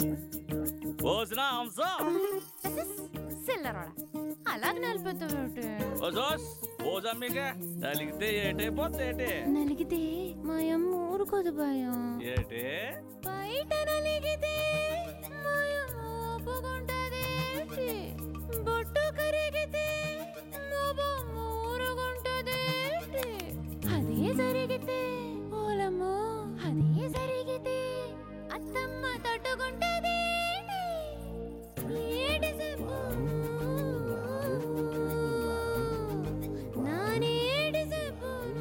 ఓసిన హంస సిల్లరోడా అలాగ నలిపోతావేమిటి ఓ జోస్ ఓజమ్మికే నలిగితే ఏటైపోతే ఏటి నలిగితే మా అమ్మ ఊరుకోదు భయం ఏటి బయట నలిగితే మా అమ్మ ఒప్పుకుంటది బొట్టు కరిగితే మా బొమ్మ ఊరుకుంటది అదే జరిగితే ఓలమ్మో అదే జరిగితే అత్తమ్మ తట్టుకుంటది ఏటి చెప్పు నానేటి చెప్పును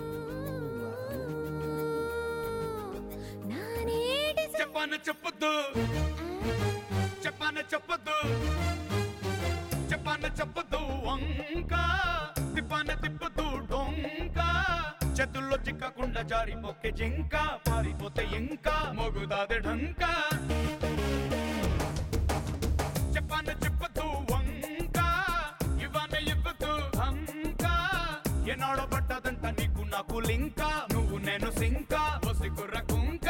నానేటి చెప్పు చెప్పాన చెప్పొద్దు చెప్పాన చెప్పొద్దు చెప్పాన చెప్పొద్దు వంక తిప్పాన తిప్పొద్దు డొంక చేతుల్లో చిక్కకుండా జారిపోకే జింక పారిపోతే ఇంకా మొగుదాది ఢంక చెప్పాన చెప్పొద్దు వంక ఇవాన ఇవ్వద్దు హంక ఎనాడో పడ్డదంట నీకు నాకు లింక నువ్వు నేను సింక ఒసి కుర్ర కుంక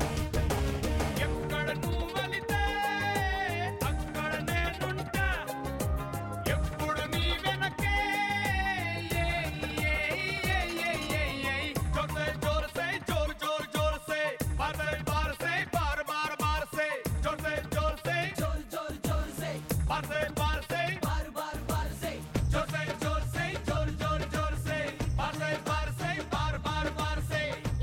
ఎక్కడ నువ్వు వెళితే అక్కడ నేనుంటా ఎప్పుడు నీ వెనకే ఏయ్, ఏయ్, ఏయ్, ఏయ్, ఏయ్, ఏయ్. జోర్సే, జోర్సే, జోరు, జోరు, జోర్సే. బార్సే, బార్సే, బార్, బార్, బార్సే. జోర్సే, జోర్సే, బార్సే, బార్సే. జోర్సే, జోర్సే, జోరు, జోరు, జోర్సే. బార్సే, బార్సే, బార్, బార్, బార్సే.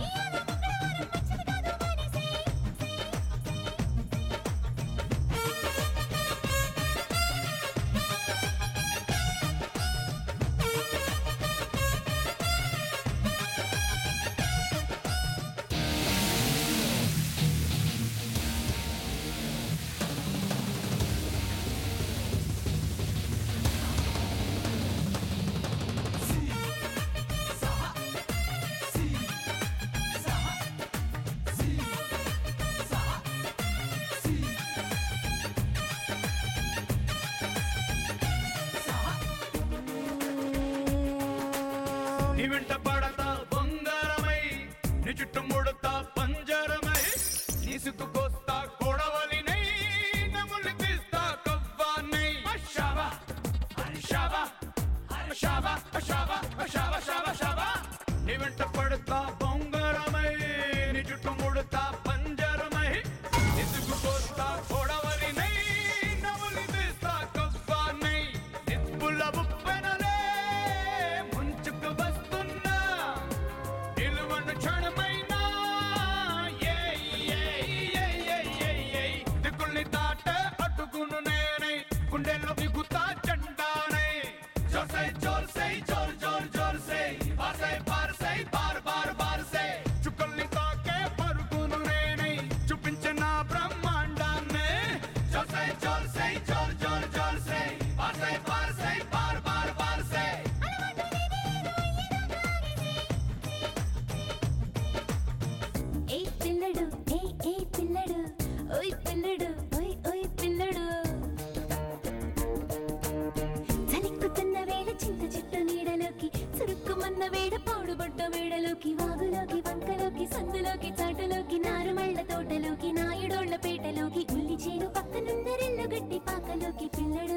నీ వెంట పడతా బంగారమై నీ చుట్టూ ముడతా పంజరమై నీ సిగ్గుకొస్తా కొడవలినై నములు తీస్తా కవ్వానై షాబా షాబా షాబా షాబా షాబా షాబా షాబా నీ వెంట పడతా బంగారమై నీ చుట్టూ ముడతా పంజరమై నీ సిగ్గుకొస్తా కొడవలినై నములు తీస్తా కవ్వానై నిప్పుల ఉప్పెనలే ముంచుకు వస్తున్నా నిలువను క్షణమైనా ఏయ్, ఏయ్, ఏయ్, ఏయ్, ఏయ్, ఏయ్. దిక్కుల్ని దాట అడ్డుకును నేనే గుండెల్లో బిగుతా జెండానే జోర్సై జోర్సై జోర్ జోర్ జోర్సై బార్సై బార్సై బార్ బార్ బార్సై చుక్కల్ని తాకే పరుగును నేనే చూపించిన బ్రహ్మాండాన్నే జోర్సై జోర్సై జోర్ జోర్ జోర్సై బార్సై బార్సై బార్ బార్ బార్సై ఏ పిల్లడు ఏ ఏ పిల్లడు ఓయ్ పిల్లడు ఓయ్ ఓయ్ పిల్లడు చలిక్కుతున్న వేళ చింత చెట్టు నీడలోకి చురుక్కుమన్న వేడ పాడుబడ్డ వేడలోకి వాగులోకి వంకలోకి సందులోకి చాటులోకి నారుమళ్ళ తోటలోకి నాయుడోళ్ల పేటలోకి ఉల్లి చేను పక్కనున్న రెల్లగడ్డి పాకలోకి పిల్లడు